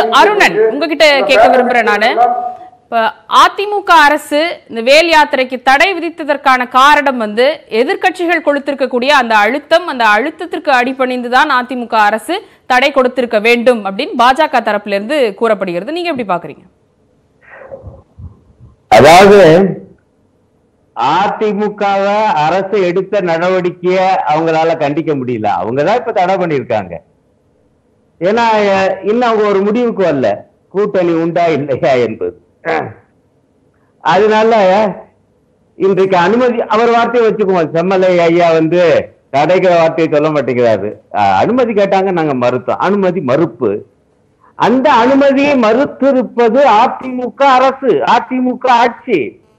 அருணன் உங்ககிட்ட கேட்க விரும்புறேன் நானு இப்ப அதிமுக அரசு இந்த வேல் யாத்திரைக்கு தடை விதித்ததற்கான காரணம் வந்து எதிர்க்கட்சிகள் கொடுத்திருக்கக்கூடிய அந்த அழுத்தம் அந்த அழுத்தத்திற்கு அடிபணிந்துதான் அதிமுக அரசு தடை கொடுத்திருக்க வேண்டும் அப்படின்னு பாஜக தரப்புல இருந்து கூறப்படுகிறது நீங்க எப்படி பாக்குறீங்க அதாவது அதிமுகவ அரசு எடுத்த நடவடிக்கைய அவங்களால கண்டிக்க முடியல அவங்கதான் இப்ப தடை பண்ணிருக்காங்க ஏன்னா அஹ், இன்னும் அவங்க ஒரு முடிவுக்கு வரல கூட்டணி உண்டா இல்லையா என்பது அதனால இன்றைக்கு அனுமதி அவர் வார்த்தையை வச்சுக்குவோம் செம்மலை ஐயா வந்து தடைக்கிற வார்த்தையை சொல்ல மாட்டேங்கிறாரு அஹ், அனுமதி கேட்டாங்க நாங்க மறுத்தோம் அனுமதி மறுப்பு அந்த அனுமதியை மறுத்திருப்பது அதிமுக அரசு அதிமுக ஆட்சி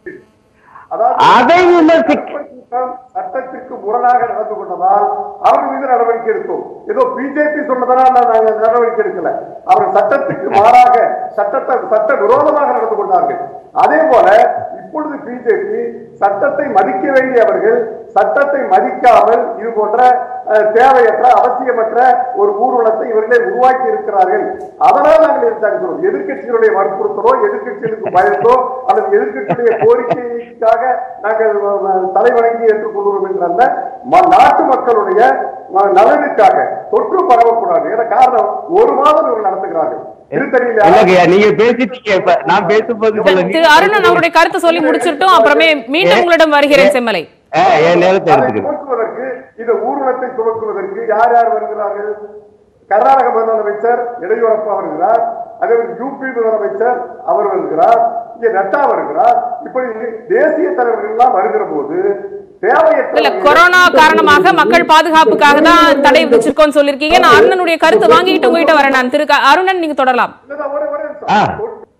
அதை விமர்சிக்க கூட்டம் சட்டத்திற்கு முரணாக நடந்து கொண்டதால் அவர்கள் மீது நடவடிக்கை எடுத்தோம் ஏதோ பிஜேபி சொன்னதனால் நாங்கள் நடவடிக்கை எடுக்கல அவர்கள் சட்டத்துக்கு மாறாக சட்டத்தை சட்ட விரோதமாக நடந்து கொண்டார்கள் அதே போல இப்பொழுது பிஜேபி சட்டத்தை மதிக்க வேண்டியவர்கள் சட்டத்தை மதிக்காமல் இது போன்ற அஹ், தேவையற்ற அவசியமற்ற ஒரு ஊர்வலத்தை இவர்களே உருவாக்கி இருக்கிறார்கள் அதனால் நாங்கள் எதிர்த்தாக்கிறோம் எதிர்க்கட்சிகளுடைய வற்புறுத்தலோ எதிர்க்கட்சிகளுக்கு பயந்தோ அல்லது எதிர்க்கட்சியுடைய கோரிக்கைக்காக நாங்கள் அஹ், தலைவணங்கி ஏற்றுக்கொள்வோம் என்ற அல்ல ம- நாட்டு மக்களுடைய அஹ், நலனுக்காக தொற்று பரவக்கூடாது என காரணம் ஒரு மாதம் இவர்கள் நடத்துகிறார்கள் திருத்தணியில் இல்லைங்கய்யா நீங்க பேசிட்டீங்க இப்ப நான் பேசும்போது சொல்ல திரு அருணன் அவருடைய கருத்தை சொல்லி முடிச்சிட்டோம் அப்புறமே மீண்டும் உங்களிடம் வருகிறேன் செம்மலை ஆஹ், என் நேரத்தை அதை எடுத்துக்கிறேன் துவக்குவதற்கு இந்த ஊர்வலத்தை துவக்குவதற்கு யார் யார் வருகிறார்கள் கர்நாடக முதலமைச்சர் எடியூரப்பா வருகிறார் அதே மாதிரி யூபி முதலமைச்சர் அவர் வருகிறார் இங்கே நட்டா வருகிறார் இப்படி தேசிய தலைவர்கள் எல்லாம் வருகிற போது தேவையற்ற இல்ல கொரோனா காரணமாக மக்கள் பாதுகாப்புக்காக தான் தடை விதிச்சிருக்கோம்னு சொல்லிருக்கீங்க நான் அருணனுடைய கருத்து வாங்கிட்டு உங்ககிட்ட வரேன் நான் திரு க- அருணன் நீங்க தொடரலாம் இல்ல, ஒரே- ஒரே நிமிஷம். ஆ.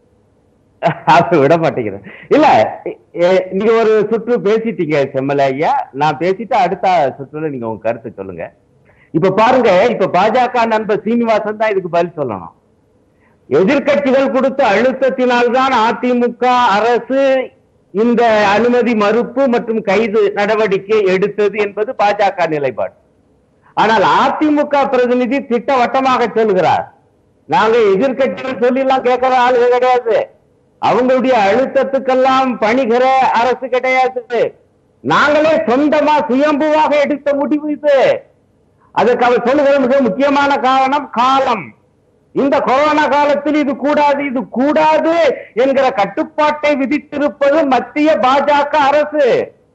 அது விட மாட்டேங்கிறேன் இல்ல எ- எ- நீங்க ஒரு சுற்று பேசிட்டீங்க செம்மல ஐயா நான் பேசிட்டு அடுத்த சுற்றுல நீங்க உங்க கருத்து சொல்லுங்க இப்ப பாருங்க இப்ப பாஜக நண்பர் சீனிவாசன் தான் இதுக்கு பதில் சொல்லணும் எதிர்க்கட்சிகள் கொடுத்த அழுத்தத்தினால்தான் அதிமுக அரசு இந்த அனுமதி மறுப்பு மற்றும் கைது நடவடிக்கை எடுத்தது என்பது பாஜக நிலைப்பாடு ஆனால் அதிமுக பிரதிநிதி திட்டவட்டமாக சொல்கிறார் நாங்க எதிர்க்கட்சிகள் சொல்லிலாம் கேட்கிற ஆளுங்க கிடையாது அவங்களுடைய அழுத்தத்துக்கெல்லாம் பணிகிற அரசு கிடையாது நாங்களே சொந்தமா சுயம்புவாக எடுத்த முடிவு இது அதுக்கு அவர் சொல்லுகிற மிக முக்கியமான காரணம் காலம் இந்த கொரோனா காலத்தில் இது கூடாது இது கூடாது என்கிற கட்டுப்பாட்டை விதித்திருப்பது மத்திய பாஜக அரசு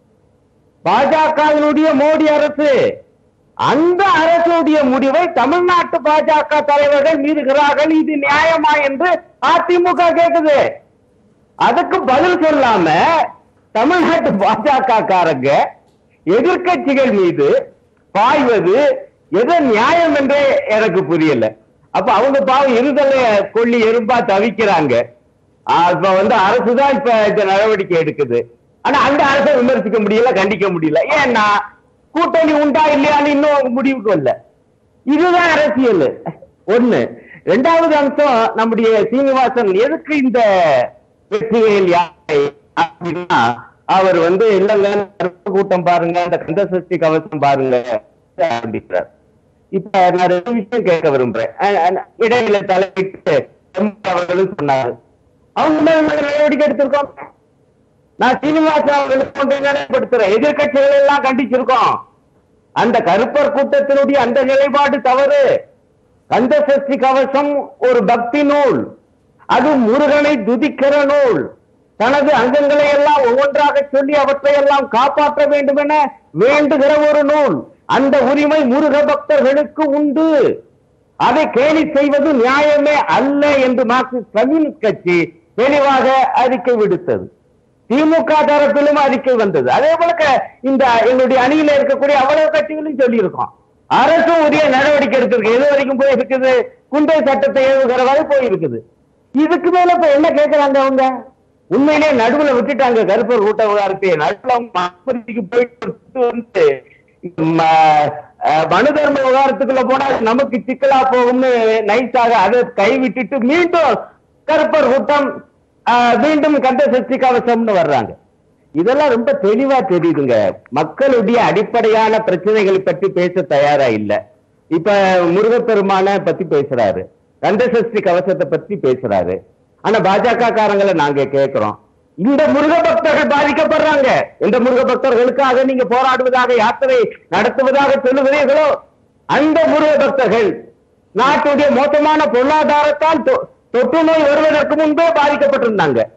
பாஜகவினுடைய மோடி அரசு அந்த அரசுடைய முடிவை தமிழ்நாட்டு பாஜக தலைவர்கள் மீறுகிறார்கள் இது நியாயமா என்று அதிமுக கேக்குது அதுக்கு பதில் சொல்லாம தமிழ்நாட்டு பாஜக காரங்க எதிர்க்கட்சிகள் மீது பாய்வது எது நியாயம் என்றே எனக்கு புரியல அப்ப அவங்க பாவம் இருதலை கொள்ளி எறும்பா தவிக்கிறாங்க ஆஹ் இப்ப வந்து அரசுதான் இப்ப இந்த நடவடிக்கை எடுக்குது ஆனா அந்த அரசை விமர்சிக்க முடியல கண்டிக்க முடியல ஏன்னா கூட்டணி உண்டா இல்லையான்னு இன்னும் அவங்க முடிவுக்கு வரல இதுதான் அரசியல் ஒண்ணு ரெண்டாவது அம்சம் நம்முடைய சீனிவாசன் எதுக்கு இந்த வெற்றிவேல் யாரை அப்படின்னா அவர் வந்து இல்லங்க கருப்பு கூட்டம் பாருங்க அந்த கந்த சஷ்டி கவசம் பாருங்க ஆரம்பிக்கிறார் இப்ப நான் ரெண்டு விஷயம் கேட்க விரும்புறேன் அஹ் அஹ் இடையில தலையிட்டு எம் அவர்களும் சொன்னாரு அவங்க மேல நாங்க நடவடிக்கை எடுத்திருக்கோம் நான் சீனிவாசன் அவர்களுக்கு ஒன்றை நினைப்படுத்துறேன் எதிர்கட்சிகள் எல்லாம் கண்டிச்சிருக்கோம் அந்த கருப்பர் கூட்டத்தினுடைய அந்த நிலைப்பாடு தவறு கந்த சஷ்டி கவசம் ஒரு பக்தி நூல் அது முருகனை துதிக்கிற நூல் தனது அங்கங்களை எல்லாம் ஒவ்வொன்றாக சொல்லி அவற்றை எல்லாம் காப்பாற்ற வேண்டும் என வேண்டுகிற ஒரு நூல் அந்த உரிமை முருக பக்தர்களுக்கு உண்டு அதை கேலி செய்வது நியாயமே அல்ல என்று மார்க்சிஸ்ட் கம்யூனிஸ்ட் கட்சி தெளிவாக அறிக்கை விடுத்தது திமுக தரப்பிலும் அறிக்கை வந்தது அதே போல க- இந்த எங்களுடைய அணியில இருக்கக்கூடிய அவ்வளவு கட்சிகளும் சொல்லியிருக்கோம் அரசும் உரிய நடவடிக்கை எடுத்திருக்கு எது வரைக்கும் போய் இருக்குது குண்டை சட்டத்தை ஏவுகிற வரை போயிருக்குது இதுக்கு மேல இப்ப என்ன கேக்குறாங்க அவங்க உண்மையிலே நடுவுல விட்டுட்டாங்க கருப்பர் கூட்ட விவகாரத்தை நடுவுல அவங்க மாப்பரிக்கு போயிட்டு வந்து ம, அஹ், மனு தர்ம விவகாரத்துக்குள்ள போனா அது நமக்கு சிக்கலா போகும்னு நைஸாக அதை கைவிட்டுட்டு மீண்டும் கருப்பர் கூட்டம் ஆஹ், மீண்டும் கந்த சக்தி கவசம்னு வர்றாங்க இதெல்லாம் ரொம்ப தெளிவா தெரியுதுங்க மக்களுடைய அடிப்படையான பிரச்சனைகளை பற்றி பேச தயாரா இல்ல இப்ப முருகப்பெருமான பத்தி பேசுறாரு கந்த சஷ்டி கவசத்தை பத்தி பேசுறாரு ஆனா பாஜக காரங்களை நாங்க கேட்கிறோம் இந்த முருக பக்தர்கள் பாதிக்கப்படுறாங்க இந்த முருக பக்தர்களுக்காக நீங்க போராடுவதாக யாத்திரை நடத்துவதாக சொல்லுகிறீர்களோ அந்த முருக பக்தர்கள் நாட்டுடைய மோசமான பொருளாதாரத்தால் தொ- தொற்று நோய் வருவதற்கு முன்பே பாதிக்கப்பட்டிருந்தாங்க